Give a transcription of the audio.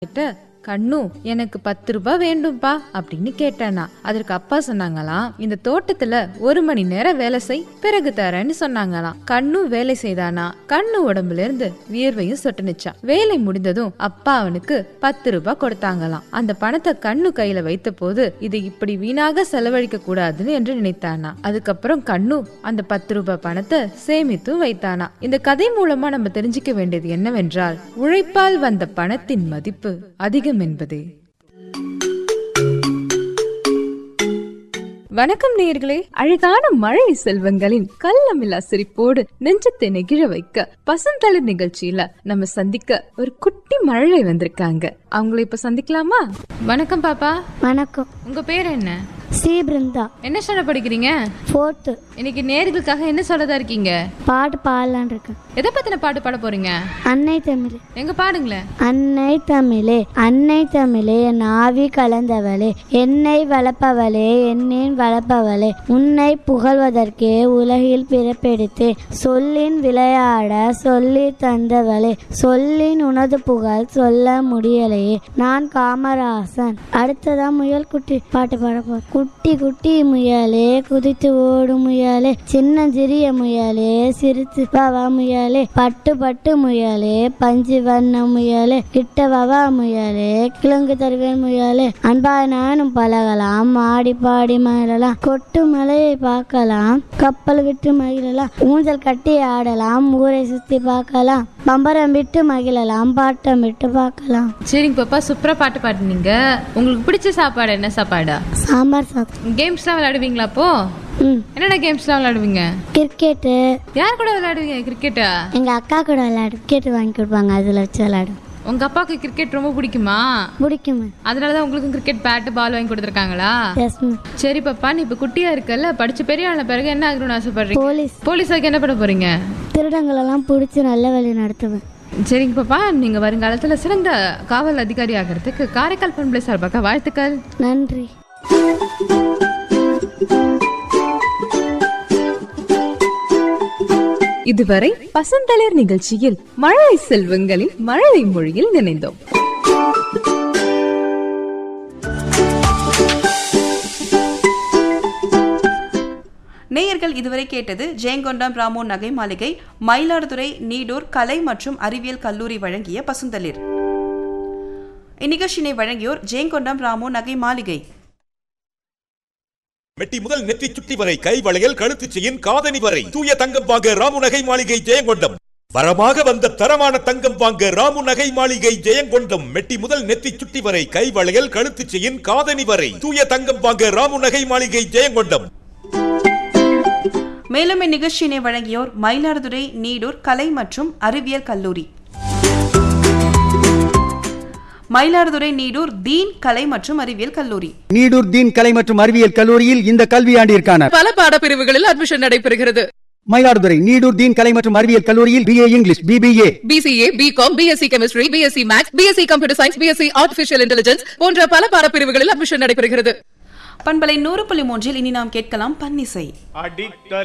கிட்ட கண்ணு எனக்கு பத்து ரூபாய் வேண்டும்பா அப்படின்னு கேட்டானா அதற்கு அப்பா சொன்னாங்களாம் இந்த தோட்டத்துல ஒரு மணி நேரம் வேலை செய் பிறகு தரேன்னு சொன்னாங்களாம் கண்ணு வேலை செய்தானா கண்ணு உடம்புல இருந்து வியர்வையும் சொட்டுனுச்சான் வேலை முடிந்ததும் அப்பா அவனுக்கு பத்து ரூபாய் கொடுத்தாங்களாம் அந்த பணத்தை கண்ணு கையில வைத்த போது இதை இப்படி வீணாக செலவழிக்க கூடாதுன்னு என்று நினைத்தானா அதுக்கப்புறம் கண்ணு அந்த பத்து ரூபாய் பணத்தை சேமித்தும் வைத்தானா இந்த கதை மூலமா நம்ம தெரிஞ்சுக்க வேண்டியது என்னவென்றால் உழைப்பால் வந்த பணத்தின் மதிப்பு அதிகம் என்பதே வணக்கம் நேயர்களே அழகான மழை செல்வங்களின் கள்ளமில்லா சிரிப்போடு நெஞ்சத்தை நெகிழ வைக்க பசந்தளிர் நிகழ்ச்சியில நம்ம சந்திக்க ஒரு குட்டி மழை வந்திருக்காங்க அவங்கள இப்ப சந்திக்கலாமா வணக்கம் பாப்பா வணக்கம் உங்க பேர் என்ன சி பிருந்தா என்ன சொல்ல படிக்கிறீங்க ஃபோர்த்து இன்னைக்கு நேர்களுக்காக என்ன சொல்லதா இருக்கீங்க பாட்டு பாடலான் இருக்கேன் எதை பத்தின பாட்டு பாட போறீங்க அன்னை தமிழே எங்க பாடுங்களேன் அன்னை தமிழே அன்னை தமிழே என் ஆவி கலந்தவளே என்னை வளர்ப்பவளே என்னேன் வளர்ப்பவளே உன்னை புகழ்வதற்கே உலகில் பிறப்பெடுத்து சொல்லின் விளையாட சொல்லி தந்தவளே சொல்லின் உனது புகழ் சொல்ல முடியலையே நான் காமராசன் அடுத்ததா முயல் குட்டி பாட்டு பாட போறேன் குட்டி குட்டி முயலே குதித்து ஓடும் முயலே சின்னஞ்சிறிய முயலே சிரித்து வவா முயலே பட்டு பட்டு முயலே பஞ்சு வண்ண முயலே கிட்ட வவா முயலே கிழங்கு தருவேன் முயலே அன்பாய் நானும் பழகலாம் ஆடி பாடி மகிழலாம் கொட்டு மலையை பார்க்கலாம் கப்பல் விட்டு மகிழலாம் ஊஞ்சல் கட்டி ஆடலாம் ஊரை சுத்தி பார்க்கலாம் பம்பரம் விட்டு மகிழலாம் பாட்டம் விட்டு பார்க்கலாம் சரிங்க பாப்பா சூப்பரா பாட்டு பாடுனீங்க உங்களுக்கு பிடிச்ச சாப்பாடு என்ன சாப்பாடா சாம்பார் சாதம் கேம்ஸ்லாம் விளையாடுவீங்களா அப்போ ம் என்னென்ன கேம்ஸ்லாம் விளையாடுவீங்க கிரிக்கெட்டு யார் கூட விளையாடுவீங்க கிரிக்கெட்டா எங்கள் அக்கா கூட விளையாடு கிரிக்கெட் வாங்கி கொடுப்பாங்க அதில் வச்சு விளையாடும் உங்க அப்பாவுக்கு கிரிக்கெட் ரொம்ப பிடிக்குமா பிடிக்கும் அதனாலதான் உங்களுக்கும் கிரிக்கெட் பேட் பால் வாங்கி கொடுத்துருக்காங்களா எஸ் மேம் சரி பாப்பா நீ இப்ப குட்டியா இருக்கல்ல படிச்சு பெரிய ஆன பிறகு என்ன ஆகணும்னு ஆசைப்படுறீங்க போலீஸ் போலீஸாக்கு என்ன பண்ண போறீங்க திருடங்களெல்லாம் பிடிச்சி நல்ல வழி நடத்துவேன் சரிங்க பாப்பா நீங்க வருங்காலத்துல சிறந்த காவல் அதிகாரி ஆகிறதுக்கு காரைக்கால் பண்பலை சார்பாக வாழ்த்துக்கள் நன்றி இதுவரை பசந்தளிர் நிகழ்ச்சியில் மழலை செல்வங்களின் மழலை மொழியில் நினைந்தோம் நேயர்கள் இதுவரை கேட்டது ஜெயங்கொண்டம் ராமோ நகை மாளிகை மயிலாடுதுறை நீடூர் கலை மற்றும் அறிவியல் கல்லூரி வழங்கிய பசுந்தளிர் இந்நிகழ்ச்சியினை வழங்கியோர் ஜெயங்கொண்டம் ராமோ நகை மாளிகை மெட்டி முதல் நெற்றி சுட்டி வரை கை வளையல் கழுத்து செயின் காதணி வரை தூய தங்கம் வாங்க ராமு நகை மாளிகை ஜெயங்கொண்டம் வரமாக வந்த தரமான தங்கம் வாங்க ராமு நகை மாளிகை ஜெயங்கொண்டம் மெட்டி முதல் நெற்றி சுட்டி வரை கை வளையல் கழுத்து செயின் காதணி வரை தூய தங்கம் வாங்க ராமு நகை மாளிகை ஜெயங்கொண்டம் மேலும் இந்நிகழ்ச்சியினை வழங்கியோர் மயிலாடுதுறை நீடூர் கலை மற்றும் அறிவியல் கல்லூரி மயிலாடுதுறை நீடூர் தீன் கலை மற்றும் அறிவியல் கல்லூரி நீடூர் தீன் கலை மற்றும் அறிவியல் கல்லூரியில் இந்த கல்வியாண்டிற்கான பல பாடப்பிரிவுகளில் அட்மிஷன் நடைபெறுகிறது மயிலாடுதுறை நீடூர் தீன் கலை மற்றும் அறிவியல் கல்லூரியில் BA English BBA BCA BCom BSc chemistry BSc maths BSc computer science BSc artificial intelligence போன்ற பல பாடப்பிரிவுகளில் அட்மிஷன் நடைபெறுகிறது பண்பலை நூறு புள்ளி மூன்றில் இனி நாம் கேட்கலாம் பன்னிசை